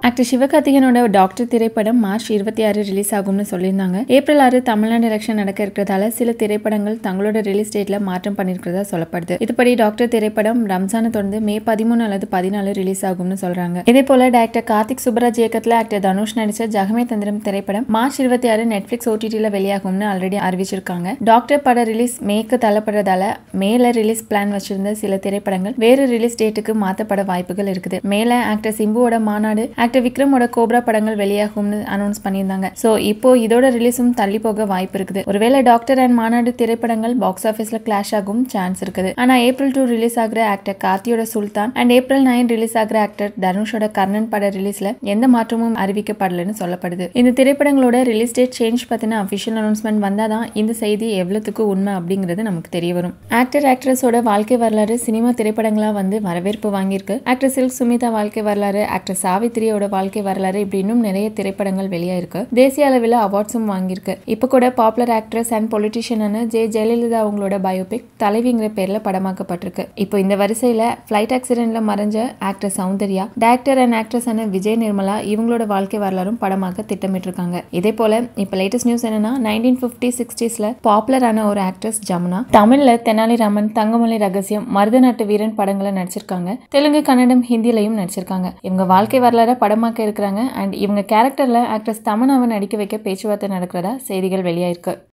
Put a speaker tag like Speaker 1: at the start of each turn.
Speaker 1: actor சிவகார்த்திகேயனோட doctor திரைப்படம் March இருபத்தி ஆறு ரிலீஸ் ஆகும்னு சொல்லியிருந்தாங்க ஏப்ரல் ஆறு தமிழ்நாடு எலெக்ஷன் நடக்க இருக்கிறதால சில திரைப்படங்கள் தங்களோட ரிலீஸ் டேட்ல மாற்றம் பண்ணிருக்கிறதா சொல்லப்படுது இதுபடி டாக்டர் திரைப்படம் ரம்ஜானை தொடர்ந்து மே பதிமூணு அல்லது பதினாலு ரிலீஸ் ஆகும்னு சொல்றாங்க இதே போல டாக்டர் கார்த்திக் சுப்ராஜ் இயக்கத்துல ஆக்டர் தனுஷ் நடிச்ச ஜகமே தந்திரம் திரைப்படம் மார்ச் இருபத்தி ஆறு நெட்ஃபிளிக்ஸ் ஓடிடியில் வெளியாகும்னு ஆல்ரெடி அறிவிச்சிருக்காங்க டாக்டர் பட ரிலீஸ் மேக்கு தள்ளப்படுறதால மேல ரிலீஸ் பிளான் வச்சிருந்த சில திரைப்படங்கள் வேறு ரிலீஸ் டேட்டுக்கு மாற்றப்பட வாய்ப்புகள் இருக்குது மேல ஆக்டர் சிம்புவோட மாநாடு ஆக்டர் விக்ரமோட கோப்ரா படங்கள் வெளியாகும்னு அனௌன்ஸ் பண்ணியிருந்தாங்க சோ இப்போ இதோட ரிலீஸும் தள்ளி போக வாய்ப்பு இருக்குது ஒருவேளை டாக்டர் அண்ட் மாநாடு திரைப்படங்கள் பாக்ஸ் ஆஃபீஸ்ல கிளாஷ் ஆகும் சான்ஸ் இருக்குது ஆனா ஏப்ரல் டூ ரிலீஸ் ஆகிற ஆக்டர் கார்த்தியோட Sultan and April nine release ஆகிற ஆக்டர் தனுஷோட கர்ணன் பட ரிலீஸ்ல எந்த மாற்றமும் அறிவிக்கப்படலன்னு சொல்லப்படுது இந்த திரைப்படங்களோட ரிலீஸ் டேட் சேஞ்ச் பத்தின அபிஷியல் அனௌன்ஸ்மெண்ட் வந்தாதான் இந்த செய்தி எவ்வளவுக்கு உண்மை அப்படிங்கிறது நமக்கு தெரிய வரும் ஆக்டர் ஆக்ட்ரஸோட வாழ்க்கை வரலாறு சினிமா திரைப்படங்களா வந்து வரவேற்பு வாங்கியிருக்கு ஆக்டர் சில்க் சுமிதா வாழ்க்கை வரலாறு ஆக்டர் சாவித்திரியோட வாழ்க்கை வரலாறு இப்படி இன்னும் நிறைய திரைப்படங்கள் வெளியாயிருக்கு தேசிய அளவில் அவார்ட்ஸும் வாங்கியிருக்கு இப்போ கூட பாப்புலர் ஆக்ட்ரஸ் அண்ட் பொலிட்டிஷியனான ஜே ஜெயலலிதா அவங்களோட பயோபிக் தலைவிங்கிற பேர்ல படமாக்கப்பட்டிருக்கு இப்போ இந்த வரிசையில ஃபிளைட் ஆக்சிடென்ட்ல மறைஞ்ச actor Soundarya director and actress ஆன விஜய் நிர்மலா இவங்களோட வாழ்க்கை வரலாறும் படமாக்க திட்டமிட்டிருக்காங்க இதே போல இப்போ லேட்டஸ்ட் நியூஸ் என்னன்னா நைன்டீன் ஃபிஃப்டி சிக்ஸ்டீஸ்ல பாப்புலரான ஒரு ஆக்ட்ரஸ் ஜமுனா தமிழ்ல தெனாலிராமன் தங்கமலை ரகசியம் மருதநாட்டு வீரன் படங்களை நடிச்சிருக்காங்க தெலுங்கு கன்னடம் ஹிந்திலையும் நடிச்சிருக்காங்க இவங்க வாழ்க்கை வரலாறு படமாக்க இருக்கிறாங்க அண்ட் இவங்க கேரக்டர்ல ஆக்ட்ரஸ் தமனாவை நடிக்க வைக்க பேச்சுவார்த்தை நடக்கிறதா செய்திகள் வெளியாயிருக்கு